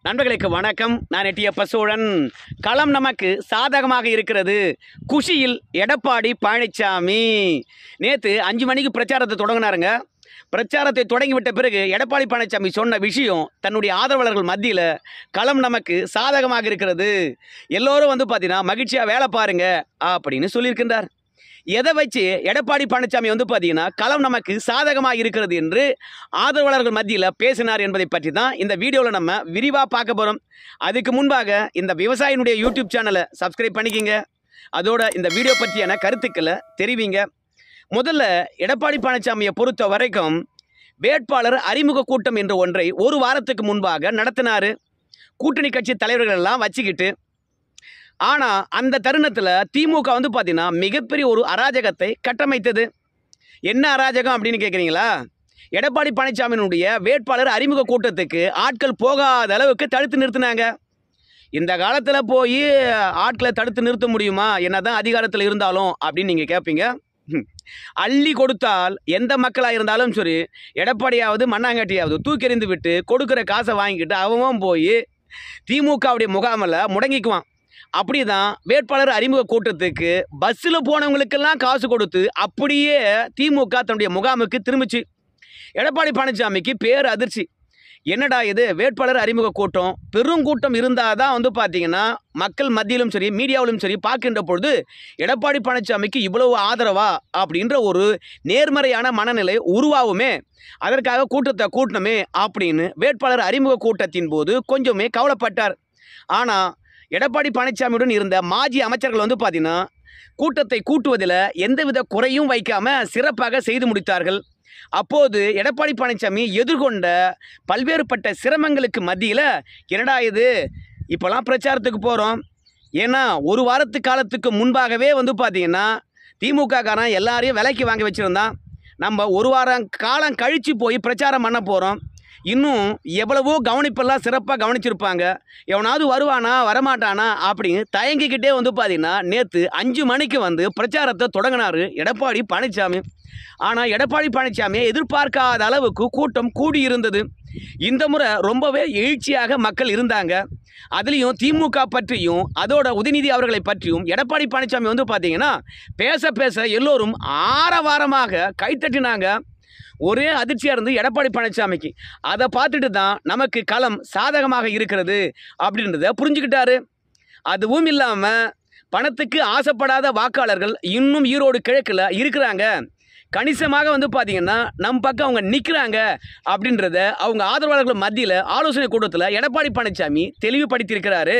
நண்பர்களுக்கு வணக்கம் நான் எட்டியப்ப சோழன் களம் நமக்கு சாதகமாக இருக்கிறது குஷியில் எடப்பாடி பழனிசாமி நேற்று அஞ்சு மணிக்கு பிரச்சாரத்தை தொடங்கினாருங்க பிரச்சாரத்தை தொடங்கிவிட்ட பிறகு எடப்பாடி பழனிசாமி சொன்ன விஷயம் தன்னுடைய ஆதரவாளர்கள் மத்தியில் களம் நமக்கு சாதகமாக இருக்கிறது எல்லோரும் வந்து பார்த்தீங்கன்னா மகிழ்ச்சியாக வேலை பாருங்க அப்படின்னு சொல்லியிருக்கின்றார் எதை வச்சு எடப்பாடி பழனிசாமி வந்து பார்த்தீங்கன்னா களம் நமக்கு சாதகமாக இருக்கிறது என்று ஆதரவாளர்கள் மத்தியில் பேசினார் என்பதை பற்றி தான் இந்த வீடியோவில் நம்ம விரிவாக பார்க்க போகிறோம் அதுக்கு முன்பாக இந்த விவசாயினுடைய யூடியூப் சேனலை சப்ஸ்கிரைப் பண்ணிக்கிங்க அதோட இந்த வீடியோ பற்றியான கருத்துக்களை தெரிவிங்க முதல்ல எடப்பாடி பழனிசாமியை பொறுத்த வரைக்கும் வேட்பாளர் அறிமுக கூட்டம் என்ற ஒன்றை ஒரு வாரத்துக்கு முன்பாக நடத்தினார் கூட்டணி கட்சி தலைவர்கள் எல்லாம் வச்சுக்கிட்டு ஆனால் அந்த தருணத்தில் திமுக வந்து பார்த்தீங்கன்னா மிகப்பெரிய ஒரு அராஜகத்தை கட்டமைத்தது என்ன அராஜகம் அப்படின்னு கேட்குறீங்களா எடப்பாடி பழனிசாமியினுடைய வேட்பாளர் அறிமுக கூட்டத்துக்கு ஆட்கள் போகாத அளவுக்கு தடுத்து நிறுத்தினாங்க இந்த காலத்தில் போய் ஆட்களை தடுத்து நிறுத்த முடியுமா என்னதான் அதிகாரத்தில் இருந்தாலும் அப்படின்னு நீங்கள் கேட்பீங்க ஹம். அள்ளி கொடுத்தால் எந்த மக்களாக இருந்தாலும் சரி எடப்பாடியாவது மண்ணாங்கட்டியாவது தூக்கி எறிந்து விட்டு கொடுக்குற காசை வாங்கிக்கிட்டு அவன் போய் திமுகவுடைய முகாமில் முடங்கிக்குவான் அப்படிதான் வேட்பாளர் அறிமுக கூட்டத்துக்கு பஸ்ஸில் போனவங்களுக்கெல்லாம் காசு கொடுத்து அப்படியே திமுக தன்னுடைய முகாமுக்கு திரும்பிச்சு எடப்பாடி பழனிசாமிக்கு பேர் அதிர்ச்சி என்னடா இது வேட்பாளர் அறிமுக கூட்டம் பெருங்கூட்டம் இருந்தால் தான் வந்து பார்த்தீங்கன்னா மக்கள் மத்தியிலும் சரி மீடியாவிலும் சரி பார்க்கின்ற பொழுது எடப்பாடி பழனிசாமிக்கு இவ்வளவு ஆதரவா அப்படின்ற ஒரு நேர்மறையான மனநிலை உருவாகுமே அதற்காக கூட்டத்தை கூட்டணுமே அப்படின்னு வேட்பாளர் அறிமுக கூட்டத்தின் போது கொஞ்சமே கவலைப்பட்டார் ஆனால் எடப்பாடி பழனிசாமியுடன் இருந்த மாஜி அமைச்சர்கள் வந்து பார்த்தீங்கன்னா கூட்டத்தை கூட்டுவதில் எந்தவித குறையும் வைக்காம சிறப்பாக செய்து முடித்தார்கள் அப்போது எடப்பாடி பழனிசாமி எதிர்கொண்ட பல்வேறுபட்ட சிரமங்களுக்கு மத்தியில் என்னடா இது இப்போலாம் பிரச்சாரத்துக்கு போகிறோம் ஏன்னா ஒரு வாரத்து காலத்துக்கு முன்பாகவே வந்து பார்த்தீங்கன்னா திமுக காரன் எல்லாரையும் விலைக்கு வாங்கி வச்சுருந்தான் நம்ம ஒரு வாரம் காலம் கழித்து போய் பிரச்சாரம் பண்ண போகிறோம் இன்னும் எவ்வளவோ கவனிப்பெல்லாம் சிறப்பாக கவனிச்சிருப்பாங்க எவனாவது வருவானா வரமாட்டானா அப்படின்னு தயங்கிக்கிட்டே வந்து பார்த்தீங்கன்னா நேற்று அஞ்சு மணிக்கு வந்து பிரச்சாரத்தை தொடங்கினார் எடப்பாடி பழனிசாமி ஆனால் எடப்பாடி பழனிசாமியை எதிர்பார்க்காத அளவுக்கு கூட்டம் கூடியிருந்தது இந்த முறை ரொம்பவே எழுச்சியாக மக்கள் இருந்தாங்க அதுலேயும் திமுக பற்றியும் அதோட உதயநிதி அவர்களை பற்றியும் எடப்பாடி பழனிசாமி வந்து பார்த்தீங்கன்னா பேச பேச எல்லோரும் ஆரவாரமாக கைத்தட்டினாங்க ஒரே அதிர்ச்சியாக இருந்து எடப்பாடி பழனிசாமிக்கு அதை பார்த்துட்டு தான் நமக்கு களம் சாதகமாக இருக்கிறது அப்படின்றத புரிஞ்சுக்கிட்டாரு அதுவும் இல்லாமல் பணத்துக்கு ஆசைப்படாத வாக்காளர்கள் இன்னும் ஈரோடு கிழக்கில் இருக்கிறாங்க கணிசமாக வந்து பார்த்தீங்கன்னா நம் பக்கம் அவங்க நிற்கிறாங்க அப்படின்றத அவங்க ஆதரவாளர்கள் மத்தியில் ஆலோசனை கூட்டத்தில் எடப்பாடி பழனிசாமி தெளிவுபடுத்தியிருக்கிறாரு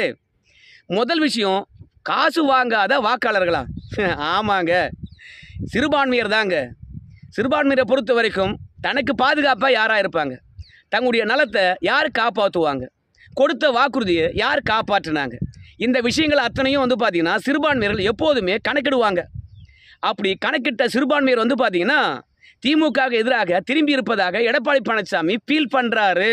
முதல் விஷயம் காசு வாங்காத வாக்காளர்களா ஆமாங்க சிறுபான்மையர் தாங்க சிறுபான்மையரை பொறுத்த வரைக்கும் தனக்கு பாதுகாப்பாக யாராக இருப்பாங்க தங்களுடைய நலத்தை யார் காப்பாற்றுவாங்க கொடுத்த வாக்குறுதியை யார் காப்பாற்றினாங்க இந்த விஷயங்கள் அத்தனையும் வந்து பார்த்திங்கன்னா சிறுபான்மையர்கள் எப்போதுமே கணக்கிடுவாங்க அப்படி கணக்கிட்ட சிறுபான்மையர் வந்து பார்த்தீங்கன்னா திமுகவுக்கு எதிராக திரும்பி இருப்பதாக எடப்பாடி பழனிசாமி ஃபீல் பண்ணுறாரு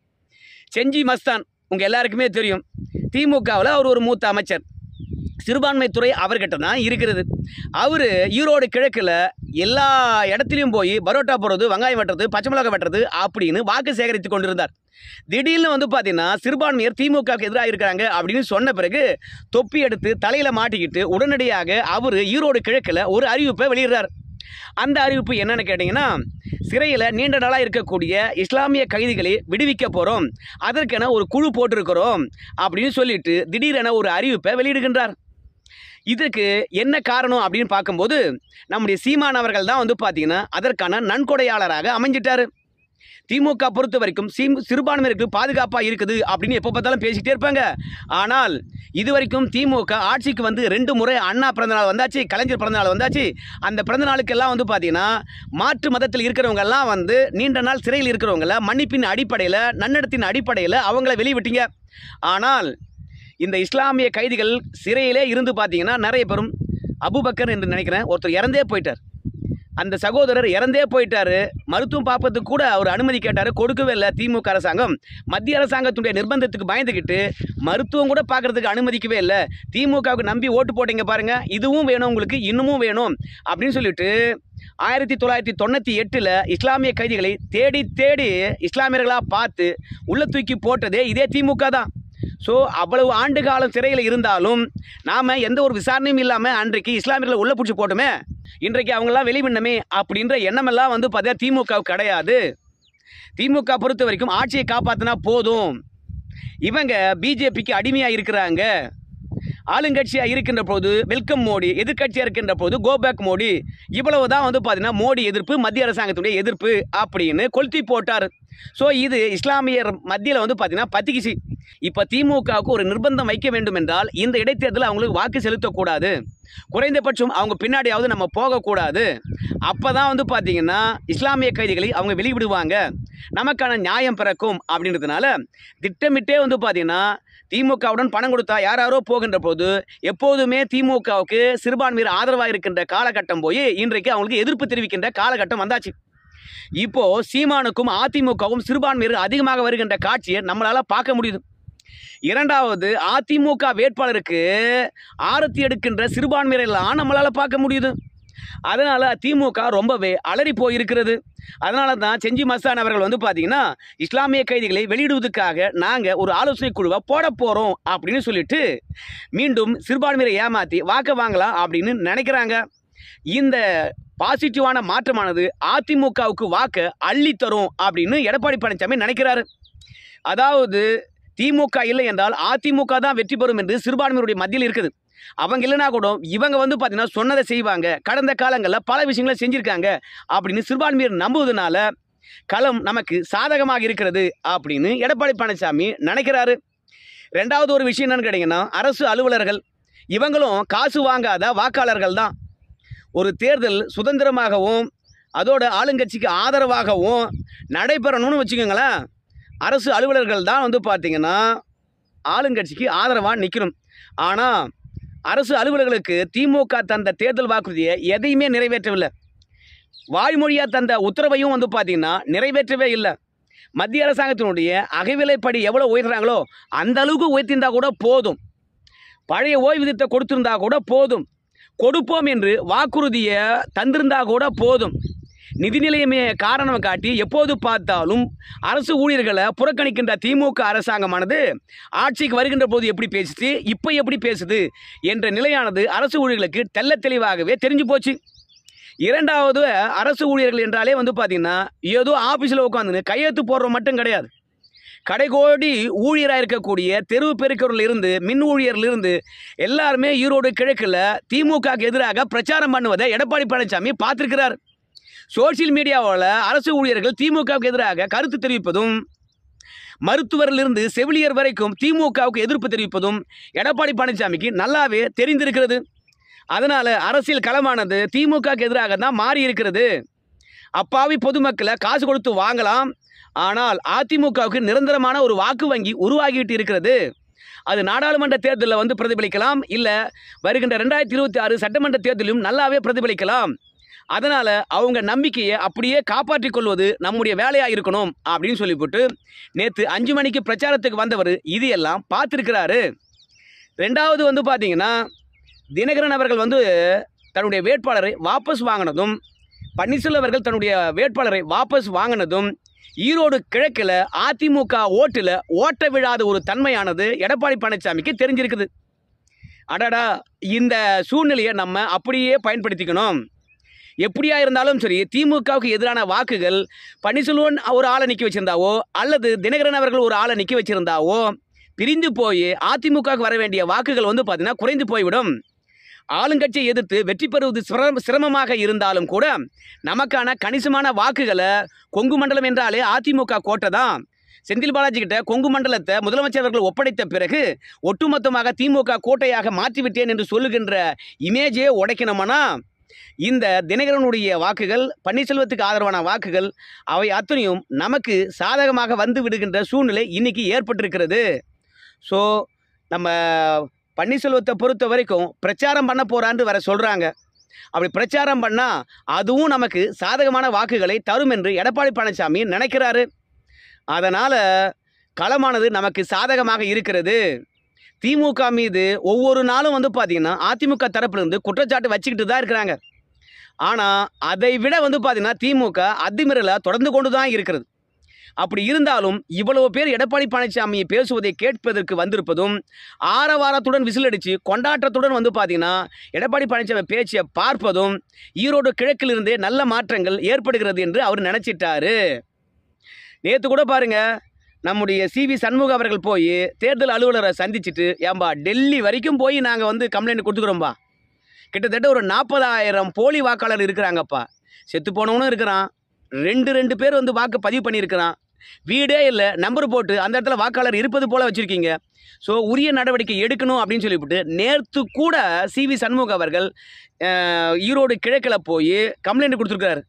செஞ்சி மஸ்தான் உங்கள் எல்லாருக்குமே தெரியும் திமுகவில் அவர் ஒரு மூத்த அமைச்சர் சிறுபான்மைத்துறை அவர்கிட்ட தான் இருக்கிறது அவர் ஈரோடு கிழக்கில் எல்லா இடத்துலையும் போய் பரோட்டா போடுறது வெங்காயம் வெட்டுறது பச்சை மிளகாய் வெட்டுறது அப்படின்னு வாக்கு சேகரித்து கொண்டிருந்தார் திடீர்னு வந்து பார்த்தீங்கன்னா சிறுபான்மையர் திமுகவுக்கு எதிராக இருக்கிறாங்க அப்படின்னு சொன்ன பிறகு தொப்பி எடுத்து தலையில் மாட்டிக்கிட்டு உடனடியாக அவர் ஈரோடு கிழக்கில் ஒரு அறிவிப்பை வெளியிடுறார் அந்த அறிவிப்பு என்னன்னு கேட்டிங்கன்னா சிறையில் நீண்ட நாளாக இருக்கக்கூடிய இஸ்லாமிய கைதிகளை விடுவிக்க போகிறோம் அதற்கென ஒரு குழு போட்டிருக்கிறோம் அப்படின்னு சொல்லிட்டு திடீரென ஒரு அறிவிப்பை வெளியிடுகின்றார் இதுக்கு என்ன காரணம் அப்படின்னு பார்க்கும்போது நம்முடைய சீமான் அவர்கள் தான் வந்து பார்த்தீங்கன்னா அதற்கான நன்கொடையாளராக அமைஞ்சிட்டாரு திமுக பொறுத்த வரைக்கும் சீம் சிறுபான்மையினருக்கு பாதுகாப்பாக இருக்குது அப்படின்னு எப்போ பார்த்தாலும் பேசிக்கிட்டே இருப்பாங்க ஆனால் இது வரைக்கும் திமுக ஆட்சிக்கு வந்து ரெண்டு முறை அண்ணா பிறந்தநாள் வந்தாச்சு கலைஞர் பிறந்தநாள் வந்தாச்சு அந்த பிறந்தநாளுக்கெல்லாம் வந்து பார்த்தீங்கன்னா மாற்று மதத்தில் இருக்கிறவங்க எல்லாம் வந்து நீண்ட நாள் சிறையில் இருக்கிறவங்கள மன்னிப்பின் அடிப்படையில் நன்னடத்தின் அடிப்படையில் அவங்கள வெளிவிட்டீங்க ஆனால் இந்த இஸ்லாமிய கைதிகள் சிறையிலே இருந்து பார்த்தீங்கன்னா நிறைய பேரும் அபுபக்கர் என்று நினைக்கிறேன் ஒருத்தர் இறந்தே போயிட்டார் அந்த சகோதரர் இறந்தே போயிட்டாரு மருத்துவம் பார்ப்பதுக்கு கூட அவர் அனுமதி கேட்டார் கொடுக்கவே இல்லை திமுக அரசாங்கம் மத்திய அரசாங்கத்துடைய நிர்பந்தத்துக்கு பயந்துக்கிட்டு மருத்துவம் கூட பார்க்கறதுக்கு அனுமதிக்கவே இல்லை திமுகவுக்கு நம்பி ஓட்டு போட்டீங்க பாருங்க இதுவும் வேணும் உங்களுக்கு இன்னமும் வேணும் அப்படின்னு சொல்லிட்டு ஆயிரத்தி தொள்ளாயிரத்தி தொண்ணூற்றி எட்டில் இஸ்லாமிய கைதிகளை தேடி தேடி இஸ்லாமியர்களாக பார்த்து உள்ள தூக்கி போட்டதே இதே திமுக தான் ஸோ அவ்வளவு ஆண்டு காலம் சிறையில் இருந்தாலும் நாம் எந்த ஒரு விசாரணையும் இல்லாமல் அன்றைக்கு இஸ்லாமியர்களை உள்ள பிடிச்சி போட்டோமே இன்றைக்கு அவங்களாம் வெளிவிண்ணமே அப்படின்ற எண்ணமெல்லாம் வந்து பார்த்தீங்கன்னா திமுக கிடையாது திமுக பொறுத்த வரைக்கும் ஆட்சியை காப்பாற்றினா போதும் இவங்க பிஜேபிக்கு அடிமையாக இருக்கிறாங்க ஆளுங்கட்சியாக இருக்கின்ற போது வெல்கம் மோடி எதிர்க்கட்சியாக இருக்கின்ற போது கோபேக் மோடி இவ்வளவு தான் வந்து பார்த்தீங்கன்னா மோடி எதிர்ப்பு மத்திய அரசாங்கத்துடைய எதிர்ப்பு அப்படின்னு கொளுத்தி போட்டார் ஸோ இது இஸ்லாமியர் மத்தியில் வந்து பார்த்தீங்கன்னா பத்திக்கிச்சு இப்போ திமுகவுக்கு ஒரு நிர்பந்தம் வைக்க வேண்டும் என்றால் இந்த இடைத்தேர்தலில் அவங்களுக்கு வாக்கு செலுத்தக்கூடாது குறைந்தபட்சம் அவங்க பின்னாடியாவது நம்ம போகக்கூடாது அப்போ தான் வந்து பார்த்தீங்கன்னா இஸ்லாமிய கைதிகளை அவங்க வெளிவிடுவாங்க நமக்கான நியாயம் பிறக்கும் அப்படின்றதுனால திட்டமிட்டே வந்து பார்த்தீங்கன்னா திமுகவுடன் பணம் கொடுத்தா யாராரோ போகின்ற போது எப்போதுமே திமுகவுக்கு சிறுபான்மையர் ஆதரவாக இருக்கின்ற காலகட்டம் போய் இன்றைக்கு அவங்களுக்கு எதிர்ப்பு தெரிவிக்கின்ற காலகட்டம் வந்தாச்சு இப்போ சீமானுக்கும் அதிமுகவும் சிறுபான்மையர் அதிகமாக வருகின்ற காட்சியை நம்மளால பார்க்க முடியுது இரண்டாவது அதிமுக வேட்பாளருக்கு ஆரத்தி எடுக்கின்ற சிறுபான்மையரெல்லாம் நம்மளால பார்க்க முடியுது அதனால திமுக ரொம்பவே அலறி போயிருக்கிறது அதனால தான் செஞ்சி மஸ்தான் அவர்கள் வந்து பார்த்தீங்கன்னா இஸ்லாமிய கைதிகளை வெளியிடுவதற்காக நாங்கள் ஒரு ஆலோசனை குழுவை போட போகிறோம் அப்படின்னு சொல்லிட்டு மீண்டும் சிறுபான்மையை ஏமாற்றி வாக்க வாங்கலாம் அப்படின்னு நினைக்கிறாங்க இந்த பாசிட்டிவான மாற்றமானது அதிமுகவுக்கு வாக்க அள்ளி தரும் அப்படின்னு எடப்பாடி பழனிசாமி நினைக்கிறாரு அதாவது திமுக இல்லை என்றால் அதிமுக தான் வெற்றி பெறும் என்று சிறுபான்மையினுடைய மத்தியில் இருக்குது அவங்க இல்லைனா கூட இவங்க வந்து பார்த்தீங்கன்னா சொன்னதை செய்வாங்க கடந்த காலங்களில் பல விஷயங்களை செஞ்சுருக்காங்க அப்படின்னு சிறுபான்மையர் நம்புவதனால களம் நமக்கு சாதகமாக இருக்கிறது அப்படின்னு எடப்பாடி பழனிசாமி நினைக்கிறாரு ரெண்டாவது ஒரு விஷயம் என்னன்னு கேட்டிங்கன்னா அரசு அலுவலர்கள் இவங்களும் காசு வாங்காத வாக்காளர்கள் தான் ஒரு தேர்தல் சுதந்திரமாகவும் அதோட ஆளுங்கட்சிக்கு ஆதரவாகவும் நடைபெறணும்னு வச்சுக்கோங்களேன் அரசு அலுவலர்கள் தான் வந்து பார்த்தீங்கன்னா ஆளுங்கட்சிக்கு ஆதரவாக நிற்கணும் ஆனால் அரசு அலுவலர்களுக்கு திமுக தந்த தேர்தல் வாக்குறுதியை எதையுமே நிறைவேற்றவில்லை வாய்மொழியாக தந்த உத்தரவையும் வந்து பார்த்தீங்கன்னா நிறைவேற்றவே இல்லை மத்திய அரசாங்கத்தினுடைய அகவிலைப்படி எவ்வளோ உயர்த்துறாங்களோ அந்த அளவுக்கு உயர்த்திருந்தா கூட போதும் பழைய ஓய்வூதியத்தை கொடுத்திருந்தா கூட போதும் கொடுப்போம் என்று வாக்குறுதியை தந்திருந்தா கூட போதும் நிதி நிலையமே காரணம் காட்டி எப்போது பார்த்தாலும் அரசு ஊழியர்களை புறக்கணிக்கின்ற திமுக அரசாங்கமானது ஆட்சிக்கு வருகின்ற போது எப்படி பேசுது இப்போ எப்படி பேசுது என்ற நிலையானது அரசு ஊழியர்களுக்கு தெள்ள தெளிவாகவே தெரிஞ்சு போச்சு இரண்டாவது அரசு ஊழியர்கள் என்றாலே வந்து பார்த்தீங்கன்னா ஏதோ ஆஃபீஸில் உட்காந்துன்னு கையெழுத்து போடுற மட்டும் கிடையாது கடைகோடி ஊழியராக இருக்கக்கூடிய தெருவு பெருக்கரில் இருந்து மின் ஊழியர்ல இருந்து எல்லாருமே ஈரோடு கிழக்கில் திமுகக்கு எதிராக பிரச்சாரம் பண்ணுவதை எடப்பாடி பழனிசாமி பார்த்திருக்கிறார் சோஷியல் மீடியாவில் அரசு ஊழியர்கள் திமுகவுக்கு எதிராக கருத்து தெரிவிப்பதும் மருத்துவரிலிருந்து செவிலியர் வரைக்கும் திமுகவுக்கு எதிர்ப்பு தெரிவிப்பதும் எடப்பாடி பழனிசாமிக்கு நல்லாவே தெரிந்திருக்கிறது அதனால் அரசியல் களமானது திமுகவுக்கு எதிராக தான் மாறி இருக்கிறது அப்பாவி பொதுமக்களை காசு கொடுத்து வாங்கலாம் ஆனால் அதிமுகவுக்கு நிரந்தரமான ஒரு வாக்கு வங்கி உருவாகிட்டு இருக்கிறது அது நாடாளுமன்ற தேர்தலில் வந்து பிரதிபலிக்கலாம் இல்லை வருகின்ற ரெண்டாயிரத்தி இருபத்தி ஆறு சட்டமன்ற தேர்தலிலும் நல்லாவே பிரதிபலிக்கலாம் அதனால் அவங்க நம்பிக்கையை அப்படியே காப்பாற்றிக் கொள்வது நம்முடைய வேலையாக இருக்கணும் அப்படின்னு சொல்லிவிட்டு நேற்று அஞ்சு மணிக்கு பிரச்சாரத்துக்கு வந்தவர் இது எல்லாம் பார்த்துருக்கிறாரு ரெண்டாவது வந்து பார்த்தீங்கன்னா தினகரன் அவர்கள் வந்து தன்னுடைய வேட்பாளரை வாபஸ் வாங்கினதும் பன்னீர்செல்வம் அவர்கள் தன்னுடைய வேட்பாளரை வாபஸ் வாங்கினதும் ஈரோடு கிழக்கில் அதிமுக ஓட்டில் ஓட்ட விழாத ஒரு தன்மையானது எடப்பாடி பழனிசாமிக்கு தெரிஞ்சிருக்குது அடடா இந்த சூழ்நிலையை நம்ம அப்படியே பயன்படுத்திக்கணும் எப்படியா இருந்தாலும் சரி திமுகவுக்கு எதிரான வாக்குகள் பன்னீர்செல்வன் ஒரு ஆளை நிற்க வச்சிருந்தாவோ அல்லது தினகரன் அவர்கள் ஒரு ஆளை நிற்க வச்சிருந்தாவோ பிரிந்து போய் அதிமுகவுக்கு வர வேண்டிய வாக்குகள் வந்து பார்த்தீங்கன்னா குறைந்து போய்விடும் ஆளுங்கட்சியை எதிர்த்து வெற்றி பெறுவது சிரம சிரமமாக இருந்தாலும் கூட நமக்கான கணிசமான வாக்குகளை கொங்கு மண்டலம் என்றாலே அதிமுக கோட்டை தான் செந்தில் பாலாஜி கிட்ட கொங்கு மண்டலத்தை முதலமைச்சர் அவர்கள் ஒப்படைத்த பிறகு ஒட்டுமொத்தமாக திமுக கோட்டையாக மாற்றிவிட்டேன் என்று சொல்லுகின்ற இமேஜே உடைக்கணுமானா இந்த தினகரனுடைய வாக்குகள் பன்னீர்செல்வத்துக்கு ஆதரவான வாக்குகள் அவை அத்தனையும் நமக்கு சாதகமாக வந்து விடுகின்ற சூழ்நிலை இன்னைக்கு ஏற்பட்டிருக்கிறது ஸோ நம்ம பன்னீர்செல்வத்தை பொறுத்த வரைக்கும் பிரச்சாரம் பண்ண போறான்னு வர சொல்கிறாங்க அப்படி பிரச்சாரம் பண்ணால் அதுவும் நமக்கு சாதகமான வாக்குகளை தரும் என்று எடப்பாடி பழனிசாமி நினைக்கிறாரு அதனால் களமானது நமக்கு சாதகமாக இருக்கிறது திமுக மீது ஒவ்வொரு நாளும் வந்து பார்த்தீங்கன்னா அதிமுக தரப்பிலிருந்து குற்றச்சாட்டு வச்சுக்கிட்டு தான் இருக்கிறாங்க ஆனால் அதை விட வந்து பார்த்தீங்கன்னா திமுக அத்துமீறலை தொடர்ந்து கொண்டு தான் இருக்கிறது அப்படி இருந்தாலும் இவ்வளவு பேர் எடப்பாடி பழனிசாமி பேசுவதை கேட்பதற்கு வந்திருப்பதும் ஆரவாரத்துடன் விசிலடிச்சு கொண்டாட்டத்துடன் வந்து பார்த்தீங்கன்னா எடப்பாடி பழனிசாமி பேச்சை பார்ப்பதும் ஈரோடு கிழக்கிலிருந்தே நல்ல மாற்றங்கள் ஏற்படுகிறது என்று அவர் நினச்சிட்டாரு நேற்று கூட பாருங்க நம்முடைய சிவி சண்முக அவர்கள் போய் தேர்தல் அலுவலரை சந்திச்சுட்டு ஏம்பா டெல்லி வரைக்கும் போய் நாங்கள் வந்து கம்ப்ளைண்ட் கொடுத்துக்குறோம்பா கிட்டத்தட்ட ஒரு நாற்பதாயிரம் போலி வாக்காளர் இருக்கிறாங்கப்பா செத்து போனவனும் இருக்கிறான் ரெண்டு ரெண்டு பேர் வந்து வாக்கு பதிவு பண்ணியிருக்கிறான் வீடே இல்லை நம்பர் போட்டு அந்த இடத்துல வாக்காளர் இருப்பது போல வச்சுருக்கீங்க ஸோ உரிய நடவடிக்கை எடுக்கணும் அப்படின்னு சொல்லிவிட்டு நேற்று கூட சிவி சண்முக அவர்கள் அஹ், ஈரோடு கிழக்கில் போய் கம்ப்ளைண்ட் கொடுத்துருக்காரு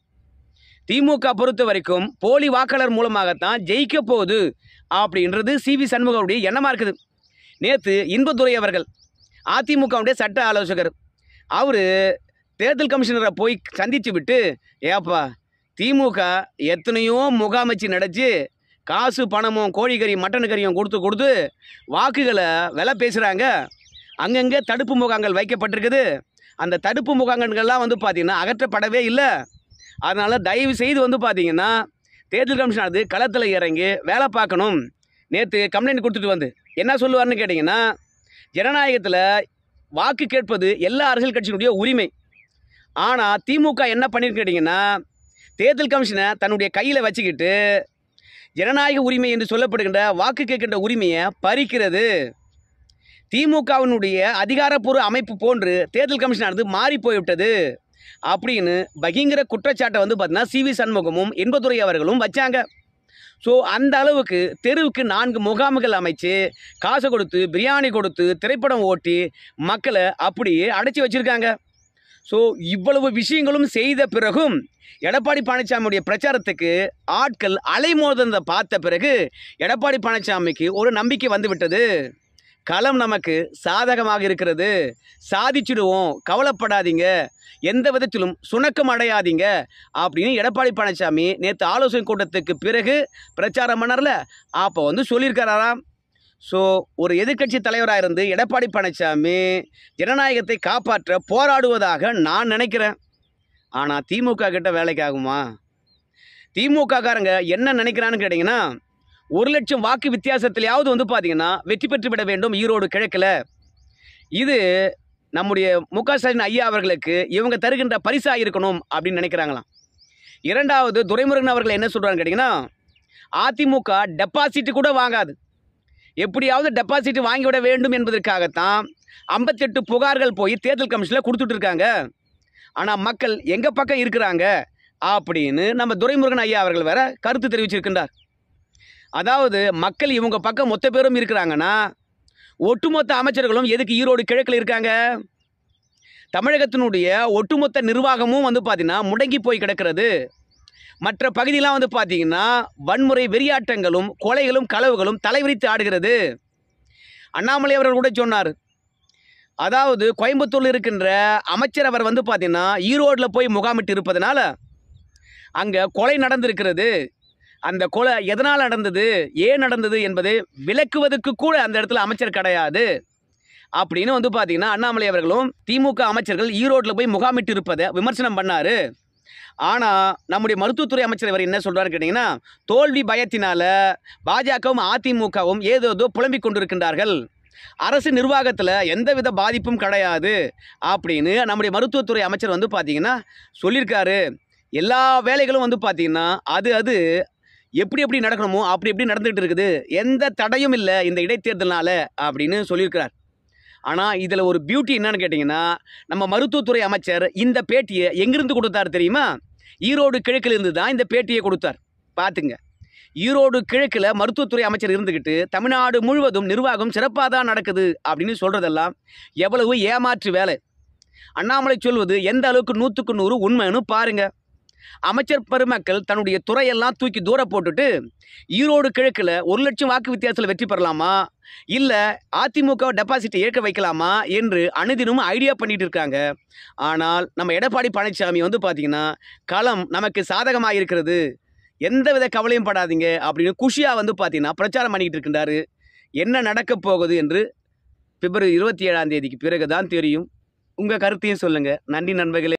திமுக பொறுத்த வரைக்கும் போலி வாக்காளர் மூலமாகத்தான் ஜெயிக்க போகுது அப்படின்றது சிவி சண்முகவுடைய எண்ணமாக இருக்குது நேற்று இன்பதுரை அவர்கள் அதிமுகவுடைய சட்ட ஆலோசகர் அவர் தேர்தல் கமிஷனரை போய் சந்தித்து விட்டு ஏப்பா திமுக எத்தனையோ முகாமைச்சு நடச்சு காசு பணமும் கோழிக்கறி மட்டன் கறியும் கொடுத்து கொடுத்து வாக்குகளை விலை பேசுகிறாங்க அங்கங்கே தடுப்பு முகாங்கள் வைக்கப்பட்டிருக்குது அந்த தடுப்பு முகாங்கள்லாம் வந்து பார்த்திங்கன்னா அகற்றப்படவே இல்லை அதனால் தயவு செய்து வந்து பார்த்தீங்கன்னா தேர்தல் கமிஷனானது களத்தில் இறங்கி வேலை பார்க்கணும் நேற்று கம்ப்ளைண்ட் கொடுத்துட்டு வந்து என்ன சொல்லுவார்னு கேட்டிங்கன்னா ஜனநாயகத்தில் வாக்கு கேட்பது எல்லா அரசியல் கட்சியினுடைய உரிமை ஆனால் திமுக என்ன பண்ணிருக்கு கேட்டிங்கன்னா தேர்தல் கமிஷனை தன்னுடைய கையில் வச்சுக்கிட்டு ஜனநாயக உரிமை என்று சொல்லப்படுகின்ற வாக்கு கேட்கின்ற உரிமையை பறிக்கிறது திமுகவினுடைய அதிகாரப்பூர்வ அமைப்பு போன்று தேர்தல் கமிஷனானது மாறி போய்விட்டது அப்படின்னு பகிங்கிற குற்றச்சாட்டை வந்து பார்த்தீங்கன்னா சிவி சண்முகமும் இன்பதுரை அவர்களும் வச்சாங்க ஸோ அந்த அளவுக்கு தெருவுக்கு நான்கு முகாம்கள் அமைச்சு காசு கொடுத்து பிரியாணி கொடுத்து திரைப்படம் ஓட்டி மக்களை அப்படியே அடைச்சி வச்சிருக்காங்க ஸோ இவ்வளவு விஷயங்களும் செய்த பிறகும் எடப்பாடி பழனிசாமியுடைய பிரச்சாரத்துக்கு ஆட்கள் அலைமோதுறதை பார்த்த பிறகு எடப்பாடி பழனிசாமிக்கு ஒரு நம்பிக்கை வந்து விட்டது களம் நமக்கு சாதகமாக இருக்கிறது சாதிச்சிடுவோம் கவலைப்படாதீங்க எந்த விதத்திலும் சுணக்கம் அடையாதீங்க அப்படின்னு எடப்பாடி பழனிசாமி நேற்று ஆலோசனை கூட்டத்துக்கு பிறகு பிரச்சாரம் பண்ணார்ல அப்போ வந்து சொல்லியிருக்காராம் ஸோ ஒரு எதிர்க்கட்சி தலைவராக இருந்து எடப்பாடி பழனிசாமி ஜனநாயகத்தை காப்பாற்ற போராடுவதாக நான் நினைக்கிறேன் ஆனால் திமுக கிட்ட வேலைக்கு ஆகுமா திமுக காரங்க என்ன நினைக்கிறான்னு கேட்டிங்கன்னா ஒரு லட்சம் வாக்கு வித்தியாசத்திலேயாவது வந்து பார்த்தீங்கன்னா வெற்றி பெற்று விட வேண்டும் ஈரோடு கிழக்கில் இது நம்முடைய மு க ஸ்டாலின் ஐயா அவர்களுக்கு இவங்க தருகின்ற பரிசாக இருக்கணும் அப்படின்னு நினைக்கிறாங்களாம் இரண்டாவது துரைமுருகன் அவர்கள் என்ன சொல்கிறான்னு கேட்டிங்கன்னா அதிமுக டெபாசிட் கூட வாங்காது எப்படியாவது டெபாசிட் வாங்கிவிட வேண்டும் என்பதற்காகத்தான் ஐம்பத்தெட்டு புகார்கள் போய் தேர்தல் கமிஷனில் கொடுத்துட்டு இருக்காங்க ஆனால் மக்கள் எங்கள் பக்கம் இருக்கிறாங்க அப்படின்னு நம்ம துரைமுருகன் ஐயா அவர்கள் வேற கருத்து தெரிவிச்சிருக்கின்றார் அதாவது மக்கள் இவங்க பக்கம் மொத்த பேரும் இருக்கிறாங்கன்னா ஒட்டுமொத்த அமைச்சர்களும் எதுக்கு ஈரோடு கிழக்கில் இருக்காங்க தமிழகத்தினுடைய ஒட்டுமொத்த நிர்வாகமும் வந்து பார்த்தீங்கன்னா முடங்கி போய் கிடக்கிறது மற்ற பகுதியெலாம் வந்து பார்த்தீங்கன்னா வன்முறை வெறியாட்டங்களும் கொலைகளும் களவுகளும் தலைவிரித்து ஆடுகிறது அண்ணாமலை அவர்கள் கூட சொன்னார் அதாவது கோயம்புத்தூரில் இருக்கின்ற அமைச்சர் அவர் வந்து பார்த்தீங்கன்னா ஈரோட்டில் போய் முகாமிட்டு இருப்பதனால அங்கே கொலை நடந்திருக்கிறது அந்த கொலை எதனால் நடந்தது ஏன் நடந்தது என்பதை விளக்குவதற்கு கூட அந்த இடத்துல அமைச்சர் கிடையாது அப்படின்னு வந்து பார்த்தீங்கன்னா அண்ணாமலை அவர்களும் திமுக அமைச்சர்கள் ஈரோட்டில் போய் முகாமிட்டு இருப்பதை விமர்சனம் பண்ணார் ஆனால் நம்முடைய மருத்துவத்துறை அமைச்சர் இவர் என்ன சொல்கிறாரு கேட்டிங்கன்னா தோல்வி பயத்தினால பாஜகவும் அதிமுகவும் ஏதேதோ புலம்பிக் கொண்டிருக்கின்றார்கள் அரசு நிர்வாகத்தில் எந்தவித பாதிப்பும் கிடையாது அப்படின்னு நம்முடைய மருத்துவத்துறை அமைச்சர் வந்து பார்த்தீங்கன்னா சொல்லியிருக்காரு எல்லா வேலைகளும் வந்து பார்த்தீங்கன்னா அது அது எப்படி எப்படி நடக்கணுமோ அப்படி எப்படி நடந்துகிட்டு இருக்குது எந்த தடையும் இல்லை இந்த இடைத்தேர்தல்னால அப்படின்னு சொல்லியிருக்கிறார் ஆனால் இதில் ஒரு பியூட்டி என்னன்னு கேட்டிங்கன்னா நம்ம மருத்துவத்துறை அமைச்சர் இந்த பேட்டியை எங்கிருந்து கொடுத்தார் தெரியுமா ஈரோடு கிழக்கில் இருந்து தான் இந்த பேட்டியை கொடுத்தார் பார்த்துங்க ஈரோடு கிழக்கில் மருத்துவத்துறை அமைச்சர் இருந்துக்கிட்டு தமிழ்நாடு முழுவதும் நிர்வாகம் சிறப்பாக தான் நடக்குது அப்படின்னு சொல்கிறதெல்லாம் எவ்வளவு ஏமாற்று வேலை அண்ணாமலை சொல்வது எந்த அளவுக்கு நூற்றுக்கு நூறு உண்மைன்னு பாருங்க அமைச்சர் பெருமக்கள் தன்னுடைய துறையெல்லாம் தூக்கி தூர போட்டுட்டு ஈரோடு கிழக்கில் ஒரு லட்சம் வாக்கு வித்தியாசத்தில் வெற்றி பெறலாமா இல்லை அதிமுக டெபாசிட்டை ஏற்க வைக்கலாமா என்று அனுதினமும் ஐடியா பண்ணிட்டு இருக்காங்க ஆனால் நம்ம எடப்பாடி பழனிசாமி வந்து பார்த்தீங்கன்னா களம் நமக்கு சாதகமாக இருக்கிறது எந்தவித கவலையும் படாதீங்க அப்படின்னு குஷியாக வந்து பார்த்தீங்கன்னா பிரச்சாரம் பண்ணிக்கிட்டு இருக்கின்றாரு என்ன நடக்கப் போகுது என்று பிப்ரவரி இருபத்தி ஏழாம் தேதிக்கு பிறகு தான் தெரியும் உங்கள் கருத்தையும் சொல்லுங்கள் நன்றி நண்பர்களே